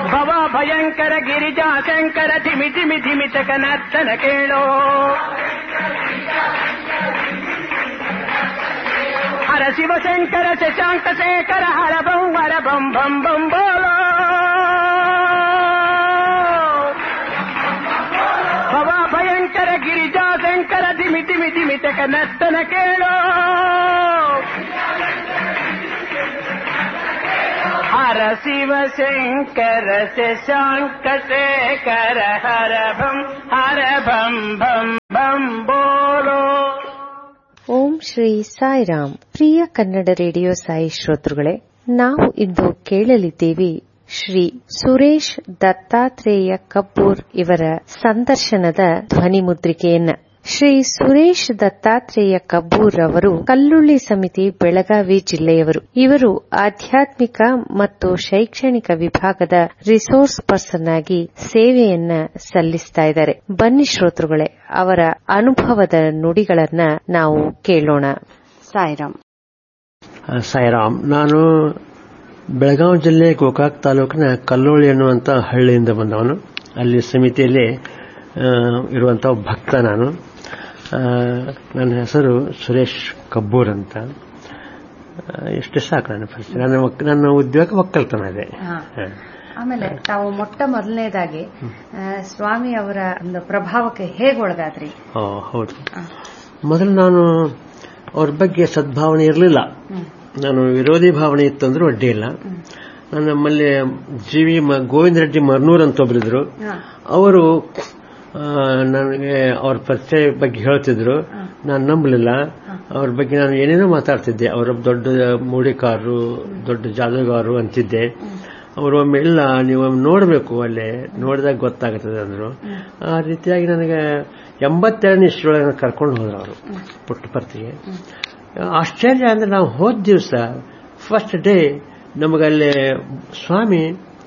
ಭವ ಭಯಂಕರ ಗಿರಿಜಾ ಶಂಕರ ಧಿಮಿ ಧಿಮಿ ಧಿಮಿತಕ ನರ್ತನ ಕೇಳೋ ಹರ ಶಿವಶಂಕರ ಶಶಾಂಕ ಶೇಖರ ಹರ ಬಂ ವರ ಬಂ ಬಂ ಬಂ ಬೋಲೋ ಭವ ಭಯಂಕರ ಗಿರಿಜಾ ಶಂಕರ ಧಿಮಿ ಧಿಮಿ ಧಿಮಿತಕ ನರ್ತನ ಕೇಳೋ ಹರ ಶಿವ ಶಂಕರ ಶಶಾಂಕ ಶೇಖರ ಹರ ಭಂ ಹರ ಭಂ ಭಂ ಭಂ ಬೋಲೋ ಓಂ ಶ್ರೀ ಸಾಯಿರಾಮ್ ಪ್ರಿಯ ಕನ್ನಡ ರೇಡಿಯೋ ಸಾಯಿ ಶ್ರೋತೃಗಳೇ ನಾವು ಇಂದು ಕೇಳಲಿದ್ದೇವೆ ಶ್ರೀ ಸುರೇಶ್ ದತ್ತಾತ್ರೇಯ ಕಪೂರ್ ಇವರ ಸಂದರ್ಶನದ ಧ್ವನಿ ಮುದ್ರಿಕೆಯನ್ನ ಶ್ರೀ ಸುರೇಶ್ ದತ್ತಾತ್ರೇಯ ಕಬ್ಬೂರ್ ಅವರು ಕಲ್ಲುಳ್ಳಿ ಸಮಿತಿ ಬೆಳಗಾವಿ ಜಿಲ್ಲೆಯವರು ಇವರು ಆಧ್ಯಾತ್ಮಿಕ ಮತ್ತು ಶೈಕ್ಷಣಿಕ ವಿಭಾಗದ ರಿಸೋರ್ಸ್ ಪರ್ಸನ್ ಆಗಿ ಸೇವೆಯನ್ನ ಸಲ್ಲಿಸ್ತಾ ಇದ್ದಾರೆ ಬನ್ನಿ ಶ್ರೋತೃಗಳೇ ಅವರ ಅನುಭವದ ನುಡಿಗಳನ್ನ ನಾವು ಕೇಳೋಣ ಸಾಯಿರಾಮ್ ಸಾಯಿರಾಮ್ ನಾನು ಬೆಳಗಾವಿ ಜಿಲ್ಲೆ ಗೋಕಾಕ್ ತಾಲೂಕಿನ ಕಲ್ಲೋಳಿ ಅನ್ನುವಂಥ ಹಳ್ಳಿಯಿಂದ ಬಂದವನು ಅಲ್ಲಿ ಸಮಿತಿಯಲ್ಲಿ ಆ, ಇರುವಂಥ ಒಬ್ಬ ಭಕ್ತ ನಾನು ಆ, ನನ್ನ ಹೆಸರು ಸುರೇಶ್ ಕಬ್ಬೂರ್ ಅಂತ ಆ, ಇಷ್ಟು ಸಾಕು ನನ್ನ ಪರಿಚಯ ನನ್ನ ಒಕ್- ನನ್ನ ಉದ್ಯೋಗ ಒಕ್ಕಲ್ತನ ಇದೆ ಹಾ. ಹ. ಆಮೇಲೆ ತಾವು ಮೊಟ್ಟ ಮೊದಲನೇದಾಗಿ ಆ, ಸ್ವಾಮಿ ಅವರ ಒಂದು ಪ್ರಭಾವಕ್ಕೆ ಹೇಗೆ ಒಳಗಾದ್ರಿ ಓ, ಹೌದು ಮೊದಲು ನಾನು ಅವ್ರ ಬಗ್ಗೆ ಸದ್ಭಾವನೆ ಇರಲಿಲ್ಲ ನಾನು ವಿರೋಧಿ ಭಾವನೆ ಇತ್ತಂದ್ರೂ ಅಡ್ಡಿ ಇಲ್ಲ ನಾನು ನಮ್ಮಲ್ಲಿ ಜಿ ವಿ ಮ- ಗೋವಿಂದ ರೆಡ್ಡಿ ಮರ್ನೂರ್ ಅಂತ ಒಬ್ಬರಿದ್ರು ಅವರು ಆ, ನನಗೆ ಅವ್ರ ಪರಿಚಯ ಬಗ್ಗೆ ಹೇಳ್ತಿದ್ರು ನಾನು ನಂಬಲಿಲ್ಲ ಅವ್ರ ಬಗ್ಗೆ ನಾನು ಏನೇನೋ ಮಾತಾಡ್ತಿದ್ದೆ ಅವರೊಬ್ಬ ದೊಡ್ಡ ಮೂಡಿಕಾರರು ದೊಡ್ಡ ಜಾದೂಗಾರರು ಅಂತಿದ್ದೆ ಅವರು ಒಮ್ಮೆ ಇಲ್ಲ ನೀವು ಒಮ್ಮೆ ನೋಡಬೇಕು ಅಲ್ಲೇ ನೋಡಿದಾಗ ಗೊತ್ತಾಗುತ್ತದೆ ಅಂದ್ರು ಆ ರೀತಿಯಾಗಿ ನನಗೆ ಎಂಬತ್ತೆರಡನೇ ಇಷ್ಟರೊಳಗೆ ಕರ್ಕೊಂಡು ಹೋದ್ರು ಅವರು ಪುಟ್ಟಪರ್ತಿಗೆ ಆಶ್ಚರ್ಯ ಅಂದ್ರೆ ನಾವು ಹೋದ ದಿವಸ ಫಸ್ಟ್ ಡೇ ನಮಗಲ್ಲಿ ಸ್ವಾಮಿ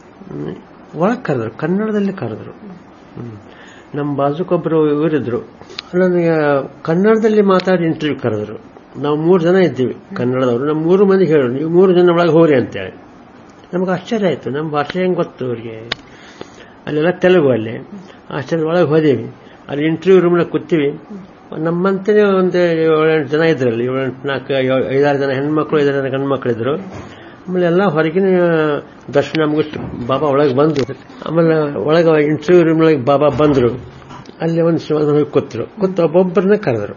ಒಳಗೆ ಕರೆದ್ರು ಕನ್ನಡದಲ್ಲಿ ಕರೆದ್ರು ಹ್ಮ್. ನಮ್ಮ ಬಾಜುಕೊಬ್ಬರು ಇವರಿದ್ರು ನನಗೆ ಕನ್ನಡದಲ್ಲಿ ಮಾತಾಡಿ ಇಂಟರ್ವ್ಯೂ ಕರೆದ್ರು ನಾವು ಮೂರು ಜನ ಇದ್ದೀವಿ ಕನ್ನಡದವರು ನಮ್ಮ ಮೂರು ಮಂದಿ ಹೇಳೋರು ನೀವು ಮೂರು ಜನ ಒಳಗೆ ಹೋರಿ ಅಂತೇಳಿ ನಮಗೆ ಆಶ್ಚರ್ಯ ಆಯಿತು ನಮ್ಮ ಭಾಷೆ ಹೆಂಗೆ ಗೊತ್ತು ಅವ್ರಿಗೆ ಅಲ್ಲೆಲ್ಲ ತೆಲುಗು ಅಲ್ಲಿ ಆಶ್ಚರ್ಯ ಒಳಗೆ ಹೋದೇವಿ ಅಲ್ಲಿ ಇಂಟರ್ವ್ಯೂ ರೂಮ್ನಾಗ ಕೂತೀವಿ ನಮ್ಮಂತೆ ಒಂದು ಏಳೆಂಟು ಜನ ಇದ್ರಲ್ಲಿ ಏಳೆಂಟು ನಾಲ್ಕು ಏಳ್- ಐದಾರು ಜನ ಹೆಣ್ಮಕ್ಳು ಐದಾರು ಜನ ಗಂಡ್ಮಕ್ಳು ಇದ್ರು ಆಮೇಲೆ ಎಲ್ಲ ಹೊರಗಿನ ದರ್ಶನ ಮುಗಿಸ್ತು ಬಾಬಾ ಒಳಗೆ ಬಂದು ಆಮೇಲೆ ಒಳಗೆ ಇಂಟರ್ವ್ಯೂ ರೂಮ್ ಒಳಗೆ ಬಾಬಾ ಬಂದರು ಅಲ್ಲಿ ಒಂದು ಶಿವನ ಹೋಗಿ ಕೂತರು ಕೂತು ಒಬ್ಬೊಬ್ಬರನ್ನ ಕರೆದ್ರು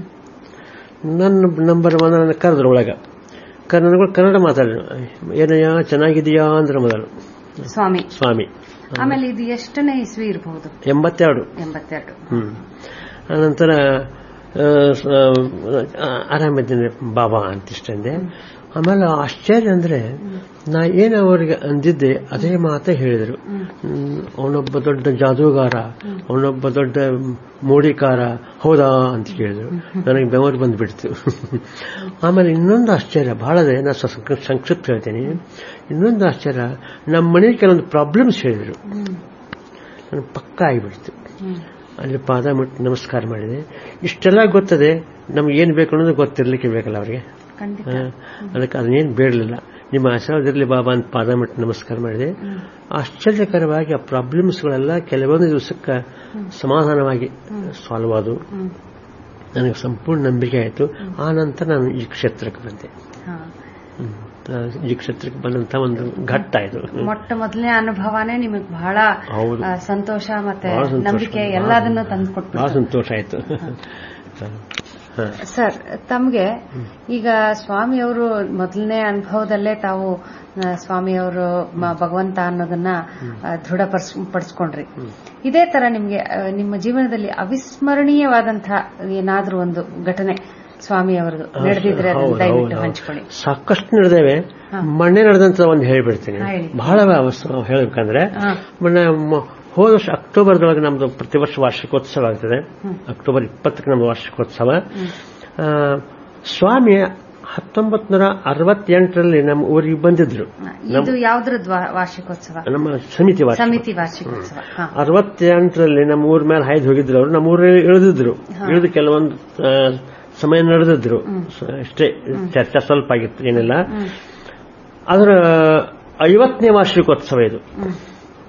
ನನ್ನ ನಂಬರ್ ಒನ್ ನನ್ನ ಕರೆದ್ರು ಒಳಗೆ ಕನ್ನಡ ಕನ್ನಡ ಮಾತಾಡಿದ್ರು ಏನಯ್ಯ ಚೆನ್ನಾಗಿದೆಯಾ ಅಂದ್ರೆ ಮೊದಲು ಸ್ವಾಮಿ ಸ್ವಾಮಿ ಆಮೇಲೆ ಇದು ಎಷ್ಟನೇ ಇಸ್ವಿ ಇರಬಹುದು ಎಂಬತ್ತೆರಡು ಎಂಬತ್ತೆರಡು ಹ್ಮ್ ಆನಂತರ ಆ, ಸ- ಆ, ಆರಾಮಿದ್ದೀನಿ ಬಾಬಾ ಅಂತಿಷ್ಟಂದೆ ಆಮೇಲೆ ಆಶ್ಚರ್ಯ ಅಂದ್ರೆ ನಾ ಏನು ಅವರಿಗೆ ಅಂದಿದ್ದೆ ಅದೇ ಮಾತೇ ಹೇಳಿದರು ಅವನೊಬ್ಬ ದೊಡ್ಡ ಜಾದೂಗಾರ ಅವನೊಬ್ಬ ದೊಡ್ಡ ಮೂಡಿಕಾರ ಹೌದಾ ಅಂತ ಕೇಳಿದ್ರು ನನಗೆ ಬೆವರು ಬಂದ್ಬಿಡ್ತು ಆಮೇಲೆ ಇನ್ನೊಂದು ಆಶ್ಚರ್ಯ ಬಹಳದೇ ನಾ ಸ್ವಲ್ಪ ಸಂಕ್ಷಿಪ್ತ ಹೇಳ್ತೀನಿ ಇನ್ನೊಂದು ಆಶ್ಚರ್ಯ ನಮ್ಮ ಮನೆಗೆ ಕೆಲವೊಂದು ಪ್ರಾಬ್ಲಮ್ಸ್ ಹೇಳಿದರು ನನಗೆ ಪಕ್ಕ ಆಗಿಬಿಡ್ತು ಅಲ್ಲಿ ಪಾದ ಮುಟ್ಟಿ ನಮಸ್ಕಾರ ಮಾಡಿದೆ ಇಷ್ಟೆಲ್ಲ ಗೊತ್ತದೆ ನಮ್ಗೆ ಏನು ಬೇಕು ಅನ್ನೋದು ಗೊತ್ತಿರ್ಲಿಕ್ಕೆ ಬೇಕಲ್ಲ ಅವರಿಗೆ ಖಂಡಿತ ಅದಕ್ಕೆ ಅದನ್ನೇನು ಬೇಡಲಿಲ್ಲ ನಿಮ್ಮ ಆಶೀರ್ವಾದ ಇರಲಿ ಬಾಬಾ ಅಂತ ಪಾದ ಮುಟ್ಟಿ ನಮಸ್ಕಾರ ಮಾಡಿದೆ ಆಶ್ಚರ್ಯಕರವಾಗಿ ಆ ಪ್ರಾಬ್ಲಮ್ಸ್ಗಳೆಲ್ಲ ಕೆಲವೊಂದು ದಿವಸಕ್ಕೆ ಸಮಾಧಾನವಾಗಿ ಸಾಲ್ವ್ ಆದವು ನನಗೆ ಸಂಪೂರ್ಣ ನಂಬಿಕೆ ಆಯಿತು ಆ ನಂತರ ನಾನು ಈ ಕ್ಷೇತ್ರಕ್ಕೆ ಬಂದೆ ಹಾ. ಹ್ಮ್. ಆ, ಈ ಕ್ಷೇತ್ರಕ್ಕೆ ಬಂದಂತ ಒಂದು ಘಟ್ಟ ಇದು ಮೊಟ್ಟ ಮೊದಲನೇ ಅನುಭವನೇ ನಿಮಗೆ ಬಹಳ ಹೌದು. ಆ, ಸಂತೋಷ ಮತ್ತೆ ಬಹಳ ಸಂತೋಷ. ನಂಬಿಕೆ ಬಹಳ ಎಲ್ಲದನ್ನು ಬಹಳ ತಂದುಕೊಟ್ಬಿಟ್ಟು ಸಂತೋಷ ಆಯ್ತು ಹ. ಸರ್ ತಮಗೆ ಈಗ ಸ್ವಾಮಿಯವರು ಮೊದಲನೇ ಅನುಭವದಲ್ಲೇ ತಾವು ಆ, ಸ್ವಾಮಿಯವರು ಮ- ಭಗವಂತ ಅನ್ನೋದನ್ನ ಆ, ದೃಢಪಡಿಸ್ ಪಡಿಸ್ಕೊಂಡ್ರಿ ಇದೇ ತರ ನಿಮ್ಗೆ ಆ, ನಿಮ್ಮ ಜೀವನದಲ್ಲಿ ಅವಿಸ್ಮರಣೀಯವಾದಂತಹ ಏನಾದ್ರೂ ಒಂದು ಘಟನೆ ಸ್ವಾಮಿಯವರದು ನಡೆದಿದ್ರೆ ಅದನ್ನ ಹೌದು, ದಯವಿಟ್ಟು ಹೌದು, ಹೌದು. ಹಂಚ್ಕೊಳ್ಳಿ ಸಾಕಷ್ಟು ನಡೆದೇವೆ ಮೊನ್ನೆ ನಡೆದಂತ ಒಂದು ಹೇಳ್ಬಿಡ್ತೀನಿ ಹಾ, ಹೇಳಿ. ಬಹಳ ಅವಸ್- ಹೇಳ್ಬೇಕಂದ್ರೆ ಹಾ. ಮೊನ್ನೆ ಮ- ಹೋದ ವರ್ಷ ಅಕ್ಟೋಬರ್ದೊಳಗೆ ನಮ್ದು ಪ್ರತಿ ವರ್ಷ ವಾರ್ಷಿಕೋತ್ಸವ ಆಗ್ತದೆ ಅಕ್ಟೋಬರ್ ಇಪ್ಪತ್ತಕ್ಕೆ ನಮ್ದು ವಾರ್ಷಿಕೋತ್ಸವ ಆ, ಸ್ವಾಮಿ ಹತ್ತೊಂಬತ್ ನೂರ ಅರವತ್ತೆಂಟರಲ್ಲಿ ನಮ್ಮ ಊರಿಗೆ ಬಂದಿದ್ರು ಇದು ಯಾವ್ದ್ರ ವಾರ್ಷಿಕೋತ್ಸವ ನಮ್ಮ ಸಮಿತಿ ವಾರ್ಷಿಕ ಸಮಿತಿ ವಾರ್ಷಿಕೋತ್ಸವ ಹಾ. ಅರವತ್ತೆಂಟರಲ್ಲಿ ನಮ್ಮ ಊರ ಮೇಲೆ ಹಾಯ್ದು ಹೋಗಿದ್ರು ಅವರು ನಮ್ಮ ಊರಲ್ಲಿ ಇಳಿದಿದ್ರು ಇಳಿದು ಕೆಲವೊಂದು ಆ, ಸಮಯ ನಡೆದಿದ್ರು ಸ- ಅಷ್ಟೇ ಚರ್ಚೆ ಸ್ವಲ್ಪ ಆಗಿತ್ತು ಏನಿಲ್ಲ ಅದರ ಐವತ್ತನೇ ವಾರ್ಷಿಕೋತ್ಸವ ಇದು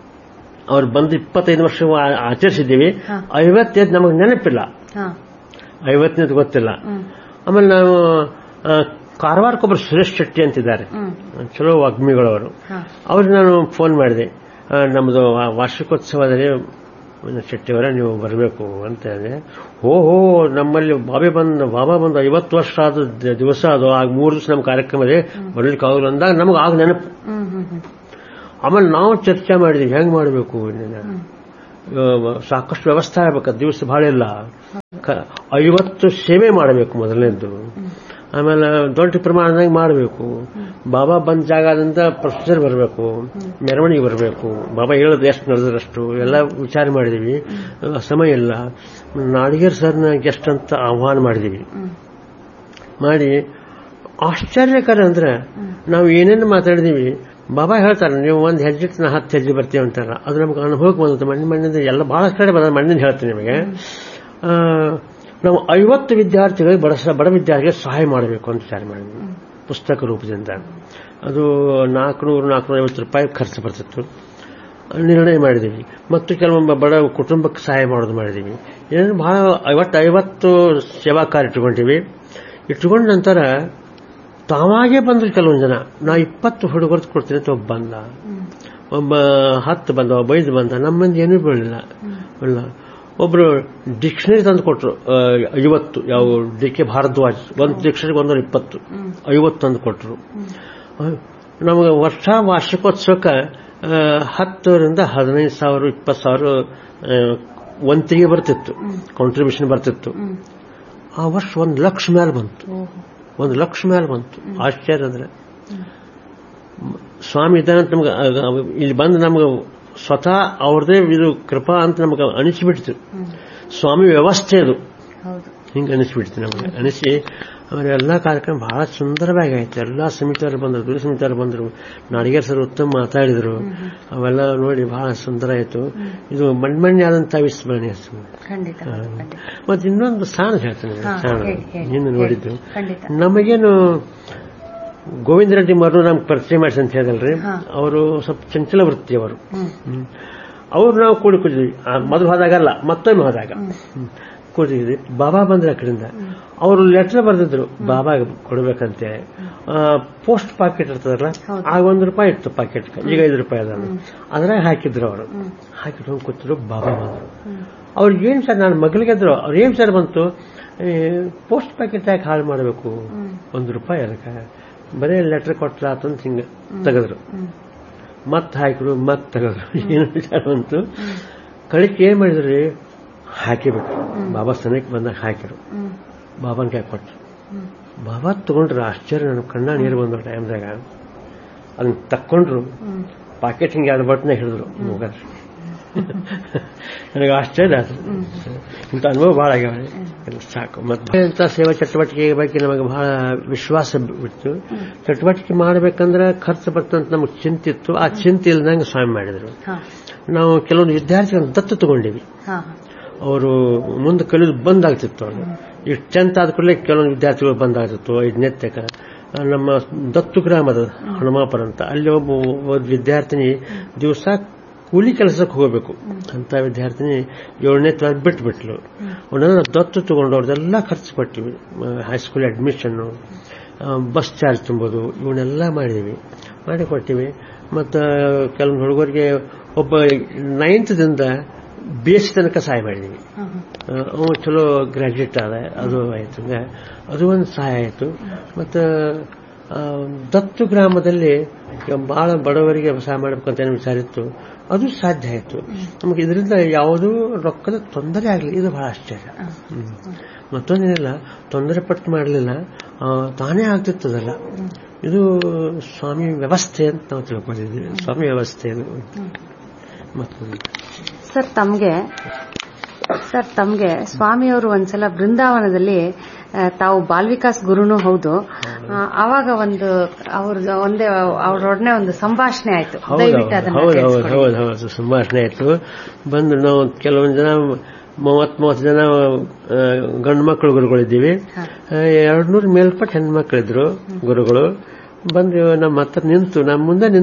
ಅವ್ರು ಬಂದು ಇಪ್ಪತ್ತೈದು ವರ್ಷ ಆ- ಆಚರಿಸಿದ್ದೀವಿ ಹಾ. ಐವತ್ತೈದು ನಮಗೆ ನೆನಪಿಲ್ಲ ಹಾ ಐವತ್ತನೇದು ಗೊತ್ತಿಲ್ಲ ಹ್ಮ್ ಆಮೇಲೆ ನಾವು ಆ, ಕಾರವಾರಕ್ಕೊಬ್ಬರು ಸುರೇಶ್ ಶೆಟ್ಟಿ ಅಂತಿದ್ದಾರೆ ಹ್ಮ್ ಚಲೋ ವಾಗ್ಮಿಗಳವರು ಹಾ ಅವ್ರಿಗೆ ನಾನು ಫೋನ್ ಮಾಡಿದೆ ಆ, ನಮ್ಮದು ವಾ- ವಾರ್ಷಿಕೋತ್ಸವದಲ್ಲಿ ಶೆಟ್ಟಿಯವರ ನೀವು ಬರಬೇಕು ಅಂತ ಹೇಳಿದೆ ಹೋ ಹೋ ನಮ್ಮಲ್ಲಿ ಬಾಬೆ ಬಂದು ಬಾಬಾ ಬಂದು ಐವತ್ತು ವರ್ಷ ಆದ ದ- ದಿವಸ ಅದು ಆಗ ಮೂರು ದಿವಸ ನಮ್ಮ ಕಾರ್ಯಕ್ರಮ ಇದೆ ಬರ್ಲಿಕ್ಕೆ ಆಗಲ್ಲ ಅಂದಾಗ ನಮಗೆ ಆಗ ನೆನಪು ಹ್ಮ್ ಹ್ಮ್ ಹ್ಮ್ ಆಮೇಲೆ ನಾವು ಚರ್ಚೆ ಮಾಡಿದ್ವಿ ಹೆಂಗ್ ಮಾಡಬೇಕು ಸಾಕಷ್ಟು ವ್ಯವಸ್ಥೆ ಆಗ್ಬೇಕು ದಿವಸ ಬಹಳ ಇಲ್ಲ ಕ- ಐವತ್ತು ಸೇವೆ ಮಾಡಬೇಕು ಮೊದಲನೇದ್ದು ಆಮೇಲೆ ದೊಡ್ಡ ಪ್ರಮಾಣದಾಗ ಮಾಡಬೇಕು ಬಾಬಾ ಬಂದ ಜಾಗದಿಂದ ಪ್ರೊಸೀಜರ್ ಬರಬೇಕು ಮೆರವಣಿಗೆ ಬರಬೇಕು ಬಾಬಾ ಹೇಳೋದು ಎಷ್ಟು ನಡೆದ್ರಷ್ಟು ಎಲ್ಲ ವಿಚಾರ ಮಾಡಿದೀವಿ ಅಹ್, ಸಮಯ ಇಲ್ಲ ನಾಡಿಗೇರ್ ಸರ್ನ ಗೆಸ್ಟ್ ಅಂತ ಆಹ್ವಾನ ಮಾಡಿದೀವಿ ಮಾಡಿ ಆಶ್ಚರ್ಯಕರ ಅಂದ್ರೆ ನಾವು ಏನೇನು ಮಾತಾಡಿದೀವಿ ಬಾಬಾ ಹೇಳ್ತಾರೆ ನೀವು ಒಂದು ಹೆಜ್ಜೆ ನಾ ಹತ್ತು ಹೆಜ್ಜೆ ಬರ್ತೀವಿ ಅಂತಾರ ಅದು ನಮ್ಗೆ ಅನುಭವಕ್ಕೆ ಬಂದಂತೆ ಮಣ್ಣಿನ ಮಣ್ಣಿಂದ ಎಲ್ಲ ಬಹಳ ಕಡೆ ಬಂದ ಮಣ್ಣಿನ ಹೇಳ್ತೀನಿ ನಿಮಗೆ ಆ, ನಾವು ಐವತ್ತು ವಿದ್ಯಾರ್ಥಿಗಳಿಗೆ ಬಡ ಬಡ ವಿದ್ಯಾರ್ಥಿಗಳಿಗೆ ಸಹಾಯ ಮಾಡಬೇಕು ಅಂತ ವಿಚಾರ ಮಾಡಿದ್ವಿ ಪುಸ್ತಕ ರೂಪದಿಂದ ಅದು ನಾಲ್ಕುನೂರು ನಾಲ್ಕುನೂರ ಐವತ್ತು ರೂಪಾಯಿ ಖರ್ಚು ಬರ್ತಿತ್ತು ನಿರ್ಣಯ ಮಾಡಿದ್ದೀವಿ ಮತ್ತು ಕೆಲವೊಮ್ಮೆ ಬಡ ಕುಟುಂಬಕ್ಕೆ ಸಹಾಯ ಮಾಡೋದು ಮಾಡಿದ್ದೀವಿ ಏನೇನು ಬಹಳ ಐವತ್ತು ಐವತ್ತು ಸೇವಾ ಕಾರ್ಯ ಇಟ್ಕೊಂಡಿವಿ ಇಟ್ಕೊಂಡ ನಂತರ ತಾವಾಗೇ ಬಂದ್ರು ಕೆಲವೊಂದು ಜನ ನಾ ಇಪ್ಪತ್ತು ಹುಡುಗರು ಕೊಡ್ತೀನಿ ಅಂತ ಒಬ್ಬ ಬಂದ ಒಬ್ಬ ಹತ್ತು ಬಂದ ಒಬ್ಬ ಐದು ಬಂದ ನಮ್ಮಂದು ಏನೂ ಬೀಳಲಿಲ್ಲ ಇಲ್ಲ ಒಬ್ರು ಡಿಕ್ಷನರಿ ತಂದು ಕೊಟ್ರು ಆ, ಐವತ್ತು ಯಾವ ಡಿ ಕೆ ಭಾರದ್ವಾಜ್ ಒಂದು ಡಿಕ್ಷನರಿ ಒಂದೂರ ಇಪ್ಪತ್ತು ಐವತ್ತು ತಂದು ಕೊಟ್ರು ನಮಗೆ ವರ್ಷ ವಾರ್ಷಿಕೋತ್ಸವಕ್ಕೆ ಆ, ಹತ್ತರಿಂದ ಹದಿನೈದು ಸಾವಿರ ಇಪ್ಪತ್ತು ಸಾವಿರ ಆ, ವಂತಿಗೆ ಬರ್ತಿತ್ತು ಕಾಂಟ್ರಿಬ್ಯೂಷನ್ ಬರ್ತಿತ್ತು ಆ ವರ್ಷ ಒಂದು ಲಕ್ಷ ಮೇಲೆ ಬಂತು ಒಂದು ಲಕ್ಷ ಮೇಲೆ ಬಂತು ಆಶ್ಚರ್ಯ ಅಂದ್ರೆ ಸ್ವಾಮಿ ಇದ್ದಾನಂತ ನಮ್ಗೆ ಆ- ಆ- ಇಲ್ಲಿ ಬಂದು ನಮ್ಗೆ ಸ್ವತಃ ಅವ್ರದೇ ಇದು ಕೃಪಾ ಅಂತ ನಮ್ಗೆ ಅನಿಸ್ಬಿಡ್ತು ಸ್ವಾಮಿ ವ್ಯವಸ್ಥೆ ಅದು ಹೌದು ಹಿಂಗೆ ಅನಿಸ್ಬಿಡ್ತು ನಮಗೆ ಅನಿಸಿ ಆಮೇಲೆ ಎಲ್ಲ ಕಾರ್ಯಕ್ರಮ ಬಹಳ ಸುಂದರವಾಗಿ ಆಯ್ತು ಎಲ್ಲ ಸಮಿತಿಯವರು ಬಂದರು ದುರಿ ಸಮಿತಿಯವರು ಬಂದರು ನಾಡಿಗೇರ್ ಸರ್ ಉತ್ತಮ ಮಾತಾಡಿದರು ಅವೆಲ್ಲ ನೋಡಿ ಬಹಳ ಸುಂದರ ಆಯಿತು ಇದು ಮಣ್ಮಣ್ಣೆ ಆದಂಥ ವಿಸ್ಮರಣೆ ಹೆಸರು ಖಂಡಿತ ಖಂಡಿತ ಮತ್ತೆ ಇನ್ನೊಂದು ಸ್ಥಾನ ಹೇಳ್ತೇನೆ ಹಾ, ಸ್ಥಾನ ಹೇಳಿ, ಹೇಳಿ, ನಿನ್ನ ಹೇಳಿ. ನೋಡಿದ್ದು ಖಂಡಿತ ನಮಗೇನು ಗೋವಿಂದ ರೆಡ್ಡಿ ಮರು ನಮ್ಗೆ ಪರಿಚಯ ಮಾಡಿಸಿ ಅಂತ ಹೇಳಿದ್ರಿ ಹಾ. ಅವರು ಸ್ವಲ್ಪ ಚಂಚಲ ವೃತ್ತಿಯವರು ಹ್ಮ್ ಅವ್ರು ನಾವು ಕೂಡಿ ಕೂತಿದ್ವಿ ಆ, ಮೊದಲು ಹೋದಾಗಲ್ಲ ಮತ್ತೊಮ್ಮೆ ಹೋದಾಗ ಹ್ಮ್. ಕೂತಿದ್ವಿ ಬಾಬಾ ಬಂದ್ರ ಆ ಕಡೆಯಿಂದ ಅವರು ಲೆಟರ್ ಬರೆದಿದ್ರು ಬಾಬಾ ಕೊಡ್ಬೇಕಂತೆ ಪೋಸ್ಟ್ ಪಾಕೆಟ್ ಇರ್ತದಲ್ಲ ಹೌದು. ಆಗ ಒಂದು ರೂಪಾಯಿ ಇತ್ತು ಪಾಕೆಟ್ ಈಗ ಐದು ರೂಪಾಯಿ ಅದ ಅದ್ರಾಗ ಹಾಕಿದ್ರು ಅವರು ಹಾಕಿಟ್ಕೊಂಡು ಕೂತಿದ್ರು ಬಾಬಾ ಬಂದ್ರು ಅವ್ರಿಗೆ ಏನ್ ಸರ್ ನಾನು ಮಗಳಿಗೆದ್ರು ಅವ್ರು ಏನ್ ಸರ್ ಬಂತು ಪೋಸ್ಟ್ ಪ್ಯಾಕೆಟ್ ಯಾಕೆ ಹಾಳು ಮಾಡಬೇಕು ಒಂದು ರೂಪಾಯಿ ಅದಕ್ಕೆ ಬರೀ ಲೆಟರ್ ಕೊಟ್ರ ಅಂತ ಹಿಂಗೆ ತೆಗೆದ್ರು ಮತ್ತೆ ಹಾಕಿದ್ರು ಮತ್ತೆ ತೆಗೆದ್ರು ಏನು ವಿಚಾರ ಬಂತು ಕಳಿಕೆ ಏನ್ ಮಾಡಿದ್ರಿ ಹಾಕಿಬಿಟ್ರು ಬಾಬಾ ಸನಿಕ್ ಬಂದಾಗ ಹಾಕಿರು ಬಾಬಾನ ಕೈ ಕೊಟ್ರು ಬಾಬಾ ತಗೊಂಡ್ರು ಆಶ್ಚರ್ಯ ನನ್ನ ಕಣ್ಣ ನೀರು ಬಂದ್ರು ಟೈಮ್ದಾಗ ಅದನ್ನ ತಕ್ಕೊಂಡ್ರು ಪಾಕೆಟ್ ಹಿಂಗೆ ಎರಡು ಬಟ್ನ ಹಿಡಿದ್ರು ಮುಗರ್ ನನಗೆ ಆಶ್ಚರ್ಯ ಆಯ್ತು ಇಂಥ ಅನುಭವ ಭಾಳ ಆಗ್ಯಾವ ಎಲ್ಲ ಸಾಕು ಮತ್ತೆ ಇಂಥ ಸೇವಾ ಚಟುವಟಿಕೆ ಬಗ್ಗೆ ನಮಗೆ ಬಹಳ ವಿಶ್ವಾಸ ಬಿಟ್ಟು ಚಟುವಟಿಕೆ ಮಾಡಬೇಕಂದ್ರೆ ಖರ್ಚು ಬರ್ತಂತ ನಮಗೆ ಚಿಂತಿತ್ತು ಆ ಚಿಂತೆ ಇಲ್ದಂಗೆ ಸ್ವಾಮಿ ಮಾಡಿದ್ರು ಹಾ ನಾವು ಕೆಲವೊಂದು ವಿದ್ಯಾರ್ಥಿಗಳನ್ನು ದತ್ತು ತಗೊಂಡಿವಿ ಹಾ ಅವರು ಮುಂದೆ ಕಲಿಯೋದು ಬಂದಾಗ್ತಿತ್ತು ಅವ್ರು ಇಷ್ಟು ಟೆಂತ್ ಆದ ಕೂಡಲೇ ಕೆಲವೊಂದು ವಿದ್ಯಾರ್ಥಿಗಳು ಬಂದಾಗ್ತಿತ್ತು ಐದನೇ ತಕ ನಮ್ಮ ದತ್ತು ಗ್ರಾಮದ ಹನುಮಾಪುರ ಅಂತ ಅಲ್ಲಿ ಒಬ್ಬ ಒಬ್ಬ ವಿದ್ಯಾರ್ಥಿನಿ ದಿವಸ ಕೂಲಿ ಕೆಲಸಕ್ಕೆ ಹೋಗಬೇಕು ಅಂತ ವಿದ್ಯಾರ್ಥಿನಿ ಏಳನೇ ತರಗತಿ ಬಿಟ್ಬಿಟ್ಲು ಅವನ್ನೆಲ್ಲ ದತ್ತು ತಗೊಂಡು ಅವ್ರದ್ದೆಲ್ಲ ಖರ್ಚು ಪಟ್ಟಿವಿ ಹೈಸ್ಕೂಲ್ ಅಡ್ಮಿಷನ್ನು ಬಸ್ ಚಾರ್ಜ್ ತುಂಬೋದು ಇವನ್ನೆಲ್ಲ ಮಾಡಿದ್ವಿ ಮಾಡಿ ಕೊಟ್ಟಿವಿ ಮತ್ತು ಕೆಲವೊಂದು ಹುಡುಗರಿಗೆ ಒಬ್ಬ ನೈನ್ತ್ದಿಂದ ಬಿ ಎಸ್ ತನಕ ಸಹಾಯ ಮಾಡಿದ್ವಿ ಹಾ ಹಾ ಅವನು ಚಲೋ ಗ್ರಾಜ್ಯುಯೇಟ್ ಆದ ಅದು ಆಯ್ತು ಹಂಗ ಅದು ಒಂದು ಸಹಾಯ ಆಯಿತು ಮತ್ತು ಆ, ದತ್ತು ಗ್ರಾಮದಲ್ಲಿ ಬಹಳ ಬಡವರಿಗೆ ಸಹಾಯ ಮಾಡಬೇಕಂತ ಏನು ವಿಚಾರ ಇತ್ತು ಅದು ಸಾಧ್ಯ ಆಯಿತು ನಮಗೆ ಇದರಿಂದ ಯಾವುದೂ ರೊಕ್ಕದ ತೊಂದರೆ ಆಗಲಿ ಇದು ಬಹಳ ಆಶ್ಚರ್ಯ ಹ್ಮ್. ಮತ್ತೊಂದೇನಿಲ್ಲ ತೊಂದರೆ ಪಟ್ಟು ಮಾಡಲಿಲ್ಲ ತಾನೇ ಆಗ್ತಿತ್ತದಲ್ಲ ಇದು ಸ್ವಾಮಿ ವ್ಯವಸ್ಥೆ ಅಂತ ನಾವು ತಿಳ್ಕೊಂಡಿದ್ದೀವಿ ಸ್ವಾಮಿ ವ್ಯವಸ್ಥೆ ಇದು ಮತ್ತೊಂದು ಸರ್ ತಮ್ಗೆ ಸರ್ ತಮ್ಗೆ ಸ್ವಾಮಿಯವರು ಒಂದ್ಸಲ ಬೃಂದಾವನದಲ್ಲಿ ಆ, ತಾವು ಬಾಲ್ವಿಕಾಸ್ ಗುರುನೂ ಹೌದು ಆ, ಆವಾಗ ಒಂದು ಅವ್ರ ಒಂದೇ ಅವ್ರೊಡನೆ ಒಂದು ಸಂಭಾಷಣೆ ಆಯ್ತು ಹೌದು ದಯವಿಟ್ಟು ಅದನ್ನ ಹೌದು ಹೌದು ತಿಳಿಸ್ಕೊಡಿ. ಹೌದು ಹೌದು ಸಂಭಾಷಣೆ ಆಯ್ತು ಬಂದು ನಾವು ಕೆಲವೊಂದು ಜನ ಮೂವತ್ ಮೂವತ್ತು ಜನ ಆ, ಗಂಡು ಮಕ್ಕಳು ಗುರುಗಳಿದ್ದೀವಿ ಹಾ. ಎರಡು ನೂರು ಮೇಲ್ಪಟ್ಟು ಹೆಣ್ಮಕ್ಳಿದ್ರು ಗುರುಗಳು ಬಂದು ನಮ್ಮ ಹತ್ರ ನಿಂತು ನಮ್ಮ ಮುಂದೆ ನಿಂತರು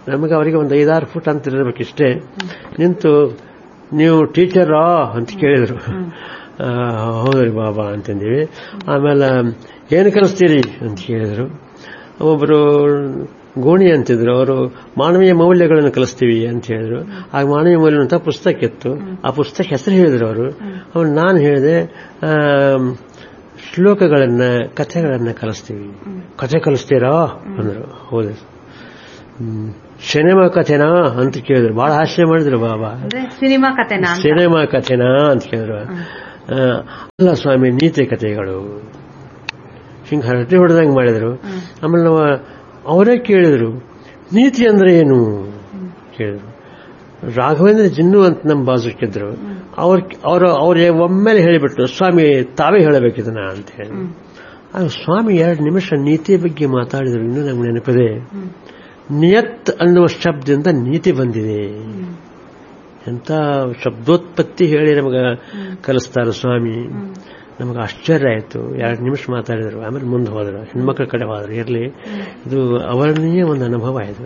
ನಮಗೆ ಅವರಿಗೆ ಒಂದು ಐದಾರು ಫುಟ್ ಅಂತ ಇರಬೇಕಿಷ್ಟೇ ನಿಂತು ನೀವು ಟೀಚರಾ ಅಂತ ಕೇಳಿದ್ರು ಆ, ಹೌದ್ರಿ ಬಾಬಾ ಅಂತಂದೀವಿ ಆಮೇಲೆ ಏನು ಕಲಿಸ್ತೀರಿ ಅಂತ ಕೇಳಿದ್ರು ಒಬ್ಬರು ಗೋಣಿ ಅಂತಿದ್ರು ಅವರು ಮಾನವೀಯ ಮೌಲ್ಯಗಳನ್ನು ಕಲಿಸ್ತೀವಿ ಅಂತ ಹೇಳಿದ್ರು ಆಗ ಮಾನವೀಯ ಮೌಲ್ಯ ಅಂತ ಪುಸ್ತಕ ಇತ್ತು ಆ ಪುಸ್ತಕ ಹೆಸರು ಹೇಳಿದ್ರು ಅವರು ಅವ್ರು ನಾನು ಹೇಳಿದೆ ಆ, ಶ್ಲೋಕಗಳನ್ನ ಕಥೆಗಳನ್ನ ಕಲಿಸ್ತೀವಿ ಕಥೆ ಕಲಿಸ್ತೀರಾ ಅಂದ್ರು ಹೌದು ಹ್ಮ್. ಸಿನಿಮಾ ಕಥೆನಾ ಅಂತ ಕೇಳಿದ್ರು ಬಹಳ ಹಾಸ್ಯ ಮಾಡಿದ್ರು ಬಾಬಾ ಅಂದ್ರೆ ಸಿನಿಮಾ ಕಥೆನಾ ಅಂತ ಸಿನಿಮಾ ಕಥೆನಾ ಅಂತ ಕೇಳಿದ್ರು ಆ, ಅಲ್ಲ ಸ್ವಾಮಿ ನೀತಿ ಕಥೆಗಳು ಹಿಂಗೆ ಹರಟೆ ಹೊಡೆದಂಗೆ ಮಾಡಿದ್ರು ಆಮೇಲೆ ನಾವು ಅವರೇ ಕೇಳಿದ್ರು ನೀತಿ ಅಂದ್ರೆ ಏನು ಕೇಳಿದ್ರು ರಾಘವೇಂದ್ರ ಜಿನ್ನು ಅಂತ ನಮ್ಮ ಬಾಜುಕಿದ್ರು ಅವ್ರ ಅವರು ಅವ್ರ ಒಮ್ಮೆಲೆ ಹೇಳಿಬಿಟ್ಟು ಸ್ವಾಮಿ ತಾವೇ ಹೇಳಬೇಕಿದನ ಅಂತ ಹೇಳಿ ಆಗ ಸ್ವಾಮಿ ಎರಡು ನಿಮಿಷ ನೀತಿ ಬಗ್ಗೆ ಮಾತಾಡಿದ್ರು ಇನ್ನೂ ನಮ್ಗೆ ನೆನಪಿದೆ ನಿಯತ್ ಅನ್ನುವ ಶಬ್ದದಿಂದ ನೀತಿ ಬಂದಿದೆ ಎಂತ ಶಬ್ದೋತ್ಪತ್ತಿ ಹೇಳಿ ನಮಗೆ ಕಲಿಸ್ತಾರೆ ಸ್ವಾಮಿ ನಮಗೆ ಆಶ್ಚರ್ಯ ಆಯಿತು ಎರಡು ನಿಮಿಷ ಮಾತಾಡಿದ್ರು ಆಮೇಲೆ ಮುಂದೆ ಹೋದ್ರು ಹೆಣ್ಮಕ್ಳ ಕಡೆ ಹೋದ್ರು ಇರಲಿ ಇದು ಅವರ್ಣೀಯ ಒಂದು ಅನುಭವ ಇದು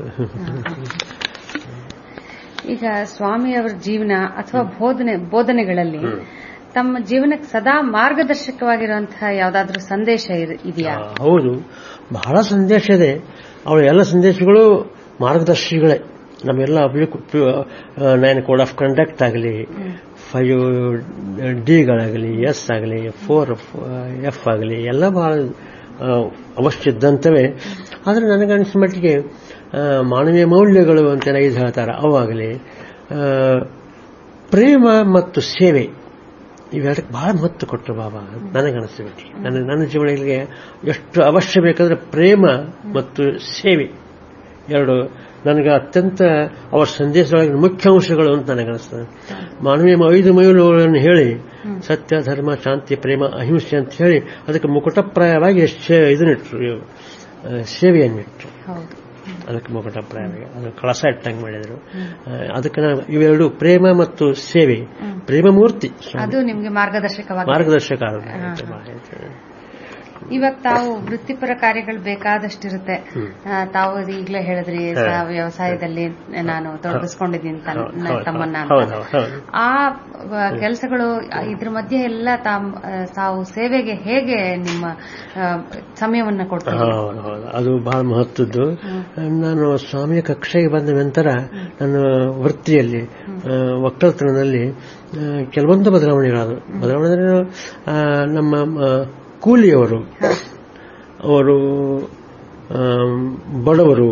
ಈಗ ಸ್ವಾಮಿಯವರ ಜೀವನ ಅಥವಾ ಬೋಧನೆ ಬೋಧನೆಗಳಲ್ಲಿ ತಮ್ಮ ಜೀವನಕ್ಕೆ ಸದಾ ಮಾರ್ಗದರ್ಶಕವಾಗಿರುವಂತಹ ಯಾವ್ದಾದ್ರೂ ಸಂದೇಶ ಇರ್- ಇದೆಯಾ ಆ, ಹೌದು ಬಹಳ ಸಂದೇಶ ಇದೆ ಅವಳ ಎಲ್ಲ ಸಂದೇಶಗಳು ಮಾರ್ಗದರ್ಶಿಗಳೇ ನಮ್ಮೆಲ್ಲ ನೈನ್ ಕೋಡ್ ಆಫ್ ಕಂಡಕ್ಟ್ ಆಗಲಿ ಫೈವ್ ಡಿಗಳಾಗಲಿ ಎಸ್ ಆಗಲಿ ಫೋರ್ ಎಫ್ ಆಗಲಿ ಎಲ್ಲ ಬಹಳ ಆ, ಅವಶ್ಯ ಇದ್ದಂತವೇ ಆದರೆ ನನಗನ್ನಿಸಿದ ಮಟ್ಟಿಗೆ ಆ, ಮಾನವೀಯ ಮೌಲ್ಯಗಳು ಅಂತ ಐದು ಹೇಳ್ತಾರೆ ಅವಾಗಲಿ ಆ, ಪ್ರೇಮ ಮತ್ತು ಸೇವೆ ಇವೆರಡಕ್ಕೆ ಬಹಳ ಮಹತ್ವ ಕೊಟ್ಟರು ಬಾಬಾ ನನಗನಿಸ್ಬಿಟ್ಟು ನನ್ನ ನನ್ನ ಜೀವನಗಳಿಗೆ ಎಷ್ಟು ಅವಶ್ಯ ಬೇಕಾದ್ರೆ ಪ್ರೇಮ ಮತ್ತು ಸೇವೆ ಎರಡು ನನಗೆ ಅತ್ಯಂತ ಅವರ ಸಂದೇಶದೊಳಗಿನ ಮುಖ್ಯ ಅಂಶಗಳು ಅಂತ ನನಗನಿಸ್ತದೆ ಮಾನವೀಯ ಐದು ಮೈಲುಗಳನ್ನು ಹೇಳಿ ಸತ್ಯ ಧರ್ಮ ಶಾಂತಿ ಪ್ರೇಮ ಅಹಿಂಸೆ ಅಂತ ಹೇಳಿ ಅದಕ್ಕೆ ಮುಕುಟಪ್ರಾಯವಾಗಿ ಶೇ- ಇದನ್ನಿಟ್ರು ಆ, ಸೇವೆಯನ್ನಿಟ್ರು ಹೌದು ಅದಕ್ಕೆ ಮುಕುಟಪ್ರಾಯವಾಗಿ ಅದು ಕಳಸ ಇಟ್ಟಂಗೆ ಮಾಡಿದರು ಆ, ಅದಕ್ಕೆ ನಾವು ಇವೆರಡು ಪ್ರೇಮ ಮತ್ತು ಸೇವೆ ಪ್ರೇಮ ಮೂರ್ತಿ ಅದು ನಿಮ್ಗೆ ಮಾರ್ಗದರ್ಶಕವಾಗಿ ಮಾರ್ಗದರ್ಶಕ ಆಗುತ್ತೆ ಬಹಳ ಆಯ್ತು. ಇವಾಗ ತಾವು ವೃತ್ತಿಪರ ಕಾರ್ಯಗಳು ಬೇಕಾದಷ್ಟಿರುತ್ತೆ ಆ, ತಾವು ಅದು ಈಗಲೇ ಹೇಳಿದ್ರಿ ಸ- ವ್ಯವಸಾಯದಲ್ಲಿ ನಾನು ತೊಡಗಿಸ್ಕೊಂಡಿದ್ದೀನಿ ತನ್- ಹೌದು, ಹೌದು, ತಮ್ಮನ್ನ ಅಂತ. ಹೌದು, ಹೌದು, ಹೌದು. ಆ ಕೆಲಸಗಳು ಇದ್ರ ಮಧ್ಯೆ ಎಲ್ಲ ತಾಮ್ ಆ, ತಾವು ಸೇವೆಗೆ ಹೇಗೆ ನಿಮ್ಮ ಆ, ಸಮಯವನ್ನ ಕೊಡ್ತೀವಿ ಹೌದು ಹೌದು ಅದು ಬಹಳ ಮಹತ್ವದ್ದು ನಾನು ಸ್ವಾಮಿಯ ಕಕ್ಷೆಗೆ ಬಂದ ನಂತರ ನನ್ನ ವೃತ್ತಿಯಲ್ಲಿ ಆ, ಒಕ್ಕಲ್ತನದಲ್ಲಿ ಆ, ಕೆಲವೊಂದು ಬದಲಾವಣೆಗಳಾದವು ಬದಲಾವಣೆ ಅಂದ್ರೆ ಆ, ನಮ್ಮ ಆ, ಕೂಲಿಯವರು ಅವರು ಆ, ಬಡವರು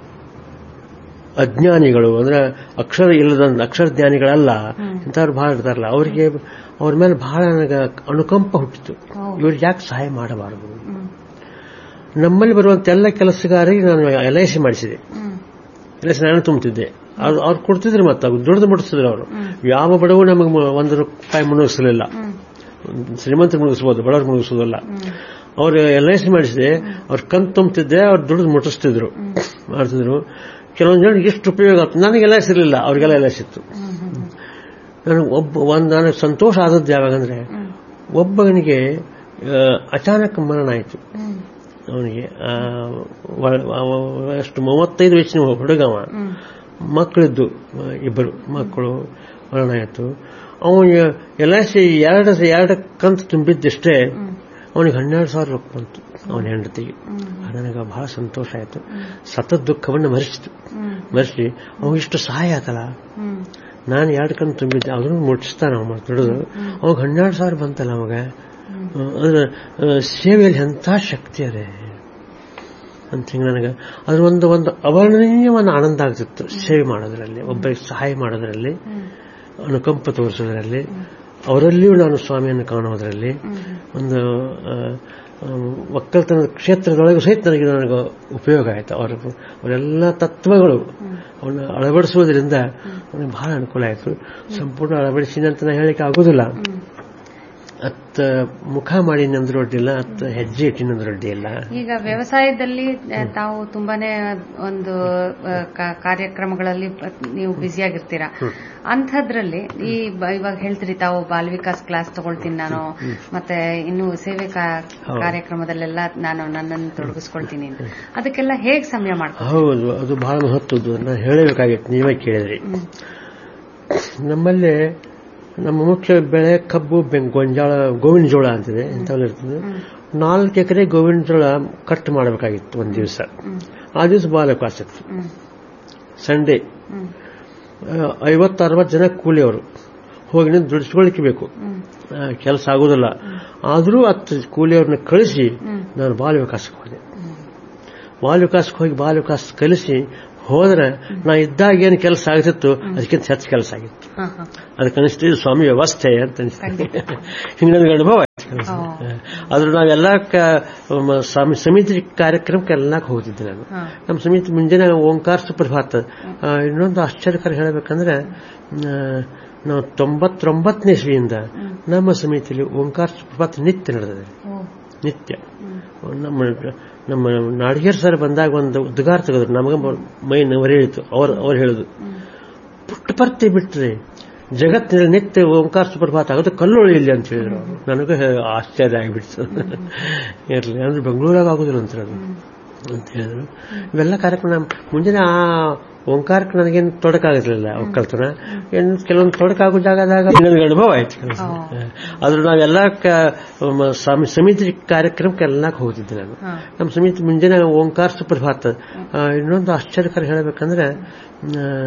ಅಜ್ಞಾನಿಗಳು ಅಂದ್ರೆ ಅಕ್ಷರ ಇಲ್ಲದ ಅಕ್ಷರ ಜ್ಞಾನಿಗಳಲ್ಲ ಇಂಥವ್ರು ಬಹಳ ಇರ್ತಾರಲ್ಲ ಅವರಿಗೆ ಅವ್ರ ಮೇಲೆ ಬಹಳ ನನಗೆ ಅನುಕಂಪ ಹುಟ್ಟಿತು ಇವ್ರಿಗೆ ಯಾಕೆ ಸಹಾಯ ಮಾಡಬಾರದು ನಮ್ಮಲ್ಲಿ ಬರುವಂತ ಎಲ್ಲ ಕೆಲಸಗಾರರಿಗೆ ನಾನು ಎಲ್ ಐ ಸಿ ಮಾಡಿಸಿದೆ ಎಲ್ ಐ ಸಿ ನಾನು ತುಂಬುತ್ತಿದ್ದೆ ಅವ್ರು ಅವ್ರು ಕೊಡ್ತಿದ್ರು ಮತ್ತೆ ಅವ್ರು ದುಡ್ದು ಮುಟ್ಟಿಸಿದ್ರು ಅವರು ಯಾವ ಬಡವು ನಮಗೆ ಮ- ಒಂದು ರೂಪಾಯಿ ಮುಳುಗಿಸಲಿಲ್ಲ ಶ್ರೀಮಂತರು ಮುಗಿಸ್ಬೋದು ಬಡವರು ಮುಗಿಸೋದಲ್ಲ ಅವ್ರು ಎಲ್ ಐ ಸಿ ಮಾಡಿಸಿದೆ ಅವ್ರು ಕಂತು ತುಂಬುತ್ತಿದ್ದೆ ಅವ್ರು ದುಡ್ದು ಮುಟ್ಟಿಸ್ತಿದ್ರು ಮಾಡ್ತಿದ್ರು ಕೆಲವೊಂದು ಜನ ಎಷ್ಟು ಉಪಯೋಗ ಆಗ್ತದೆ ನನಗೆ ಎಲ್ ಐ ಸಿ ಇರಲಿಲ್ಲ ಅವ್ರಿಗೆಲ್ಲ ಎಲ್ ಐ ಸಿ ಇತ್ತು ನನಗೆ ಒಬ್ಬ ಒಂದು ನನಗೆ ಸಂತೋಷ ಆದದ್ದು ಯಾವಾಗಂದ್ರೆ ಒಬ್ಬನಿಗೆ ಆ, ಅಚಾನಕ್ ಮರಣ ಆಯಿತು ಅವನಿಗೆ ಆ, ವ- ಅವ- ಎಷ್ಟು ಮೂವತ್ತೈದು ವಯಸ್ಸಿನ ಹುಡುಗವ ಮಕ್ಕಳಿದ್ದು ಆ, ಇಬ್ಬರು ಮಕ್ಕಳು ಮರಣ ಆಯಿತು ಅವನಿಗೆ ಎಲ್ ಐ ಸಿ ಎರಡು ಎರಡು ಕಂತು ತುಂಬಿದ್ದಷ್ಟೇ ಅವನಿಗೆ ಹನ್ನೆರಡು ಸಾವಿರ ರೂಪಾಯಿ ಬಂತು ಅವನ ಹೆಂಡತಿಗೆ ಅದು ನನಗೆ ಬಹಳ ಸಂತೋಷ ಆಯಿತು ಸತತ ದುಃಖವನ್ನು ಮರೆಸಿತು ಮರೆಸಿ ಅವನಿಷ್ಟು ಸಹಾಯ ಆತಲ್ಲ ನಾನು ಎರಡು ಕಣ್ಣು ತುಂಬಿದ್ದೆ ಅದನ್ನು ಮುಟ್ಟಿಸ್ತಾನೆ ಅವ ದುಡಿದು ಅವಾಗ ಹನ್ನೆರಡು ಸಾವಿರ ಬಂತಲ್ಲ ಅವಾಗ ಅಂದ್ರೆ ಆ, ಸೇವೆಯಲ್ಲಿ ಎಂಥ ಶಕ್ತಿ ಅದೇ ಅಂತ ಹಿಂಗೆ ನನಗೆ ಅದ್ರ ಒಂದು ಒಂದು ಅವರ್ಣನೀಯ ಒಂದು ಆನಂದ ಆಗ್ತಿತ್ತು ಸೇವೆ ಮಾಡೋದ್ರಲ್ಲಿ ಒಬ್ಬರಿಗೆ ಸಹಾಯ ಮಾಡೋದ್ರಲ್ಲಿ ಅನುಕಂಪ ತೋರಿಸೋದ್ರಲ್ಲಿ ಅವರಲ್ಲಿಯೂ ನಾನು ಸ್ವಾಮಿಯನ್ನು ಕಾಣೋದ್ರಲ್ಲಿ ಒಂದು ಆ, ಆ, ಒಕ್ಕಲ್ತನದ ಕ್ಷೇತ್ರದೊಳಗೂ ಸಹಿತ ನನಗೆ ನನಗೆ ಉಪಯೋಗ ಆಯಿತು ಅವರ ಅವರೆಲ್ಲ ತತ್ವಗಳು ಅವನ್ನ ಅಳವಡಿಸುವುದರಿಂದ ನನಗೆ ಬಹಳ ಅನುಕೂಲ ಆಯಿತು ಸಂಪೂರ್ಣ ಅಳವಡಿಸಿದೆ ಅಂತ ನಾನು ಹೇಳಲಿಕ್ಕೆ ಆಗೋದಿಲ್ಲ ಅತ್ತ ಮುಖ ಮಾಡಿನಂದ್ರೂ ಅಡ್ಡಿಲ್ಲ ಅತ್ತ ಹೆಜ್ಜೆ ಇಟ್ಟಿನಂದ್ರೂ ಅಡ್ಡಿಲ್ಲ ಈಗ ವ್ಯವಸಾಯದಲ್ಲಿ ಆ, ತಾವು ತುಂಬಾನೇ ಒಂದು ಆ, ಕ- ಕಾರ್ಯಕ್ರಮಗಳಲ್ಲಿ ಪ- ನೀವು ಬ್ಯುಸಿಯಾಗಿರ್ತೀರಾ ಅಂಥದ್ರಲ್ಲಿ ಈ ಬ- ಇವಾಗ ಹೇಳ್ತೀರಿ ತಾವು ಬಾಲ್ ವಿಕಾಸ್ ಕ್ಲಾಸ್ ತಗೊಳ್ತೀನಿ ನಾನು ಮತ್ತೆ ಇನ್ನು ಸೇವೆ ಕಾ- ಹೌದು. ಕಾರ್ಯಕ್ರಮದಲ್ಲೆಲ್ಲ ನಾನು ನನ್ನನ್ನು ತೊಡಗಿಸ್ಕೊಳ್ತೀನಿ ಅಂತ. ಅದಕ್ಕೆಲ್ಲ ಹೇಗ್ ಸಮಯ ಮಾಡ್ಕೊ ಹೌದು ಅದು ಬಹಳ ಮಹತ್ವದ್ದು ನಾನು ಹೇಳಬೇಕಾಗಿತ್ತು ನೀವೇ ಕೇಳಿದ್ರಿ ನಮ್ಮಲ್ಲಿ ನಮ್ಮ ಮುಖ್ಯ ಬೆಳೆ ಕಬ್ಬು ಬೆಂ- ಗೊಂಜಾಳ ಗೋವಿನ ಜೋಳ ಅಂತಿದೆ ಇಂಥವೆಲ್ಲ ಇರ್ತದೆ ನಾಲ್ಕು ಎಕರೆ ಗೋವಿನ ಜೋಳ ಕಟ್ ಮಾಡಬೇಕಾಗಿತ್ತು ಒಂದು ದಿವಸ ಆ ದಿವಸ ಬಾಲ ಇತ್ತು ಹ್ಮ್ ಸಂಡೇ ಹ್ಮ್ ಐವತ್ತು ಅರವತ್ತು ಜನ ಕೂಲಿಯವರು ಹೋಗಿ ನಿಂತು ದುಡಿಸ್ಕೊಳಿಕ್ಕೆ ಬೇಕು ಹ್ಮ್ ಕೆಲಸ ಆಗೋದಿಲ್ಲ ಆದರೂ ಹತ್ತು ಕೂಲಿಯವ್ರನ್ನ ಕಳಿಸಿ ನಾನು ಬಾಲ ವಿಕಾಸಕ್ಕೆ ಹೋದೆ ಬಾಲ ವಿಕಾಸಕ್ಕೆ ಹೋಗಿ ಬಾಲ ವಿಕಾಸ ಕಲಿಸಿ ಹೋದ್ರೆ ನಾ ಇದ್ದಾಗ ಏನು ಕೆಲಸ ಆಗ್ತಿತ್ತು ಅದಕ್ಕಿಂತ ಹೆಚ್ಚು ಕೆಲಸ ಆಗಿತ್ತು ಹಾ ಹಾ ಅದಕ್ಕೆ ಅನಿಸ್ತು ಇದು ಸ್ವಾಮಿ ವ್ಯವಸ್ಥೆ ಅಂತ ಅನಿಸ್ತು ಹಿಂಗೆ ನನಗೆ ಅನುಭವ ಆಯ್ತು ಕೆಲಸ ಆದ್ರೆ ನಾವೆಲ್ಲ ಕ- ಮ- ಸ್ವಾಮಿ ಸಮಿತಿ ಕಾರ್ಯಕ್ರಮಕ್ಕೆ ಎಲ್ಲಕ್ಕೆ ಹೋಗ್ತಿದ್ದೆ ನಾನು ಹಾ. ನಮ್ಮ ಸಮಿತಿ ಮುಂಜಾನೆ ಓಂಕಾರ ಸುಪ್ರಭಾತ ಆ, ಇನ್ನೊಂದು ಆಶ್ಚರ್ಯಕರ ಹೇಳಬೇಕಂದ್ರೆ ಆ, ನಾವು ತೊಂಬತ್ತೊಂಬತ್ತನೇ ಇಸ್ವಿಯಿಂದ ನಮ್ಮ ಸಮಿತಿಯಲ್ಲಿ ಓಂಕಾರ ಸುಪ್ರಭಾತ ನಿತ್ಯ ನಡೆದಿದೆ ಓ ನಿತ್ಯ ನಮ್ಮ ನಮ್ಮ ನಾಡಿಗೇರ್ ಸರ್ ಬಂದಾಗ ಒಂದು ಉದ್ಗಾರ ತೆಗೆದ್ರು ನಮಗ ಮೈ ನವರೇಳಿತು ಅವ್ರು ಅವ್ರು ಹೇಳುದು ಪುಟ್ಟಪರ್ತಿ ಬಿಟ್ರೆ ಜಗತ್ತಿನಲ್ಲಿ ನಿತ್ಯ ಓಂಕಾರ ಸುಪ್ರಭಾತ ಆಗೋದು ಕಲ್ಲೊಳಿಯಲ್ಲಿ ಅಂತ ಹೇಳಿದ್ರು ಅವ್ರು. ನನಗೆ ಆಶ್ಚರ್ಯ ಆಗಿಬಿಡ್ತು ಇರಲಿ ಅಂದ್ರೆ ಬೆಂಗಳೂರಾಗ ಆಗೋದಿಲ್ಲ ಅಂತ ಅದು ಅಂತ ಹೇಳಿದ್ರು ಇವೆಲ್ಲ ಕಾರ್ಯಕ್ರಮ ನಮ್- ಮುಂಜಾನೆ ಆ ಓಂಕಾರಕ್ಕೆ ನನಗೇನು ತೊಡಕಾಗಿರ್ಲಿಲ್ಲ ಒಕ್ಕಲ್ತನ ಏನು ಕೆಲವೊಂದು ತೊಡಕಾಗೋ ಜಾಗದಾಗ ನನಗೆ ಅನುಭವ ಆಯ್ತು ಕೆಲಸ ಆದ್ರೆ ನಾವೆಲ್ಲ ಕ- ಮ- ಸ್ವಾಮಿ ಸಮಿತಿ ಕಾರ್ಯಕ್ರಮಕ್ಕೆ ಎಲ್ಲಕ್ಕೆ ಹೋಗ್ತಿದ್ದೆ ನಾನು ಹಾ. ನಮ್ಮ ಸಮಿತಿ ಮುಂಜಾನೆ ಓಂಕಾರ ಸುಪ್ರಭಾತ ಆ, ಇನ್ನೊಂದು ಆಶ್ಚರ್ಯಕರ ಹೇಳಬೇಕಂದ್ರೆ ಆ,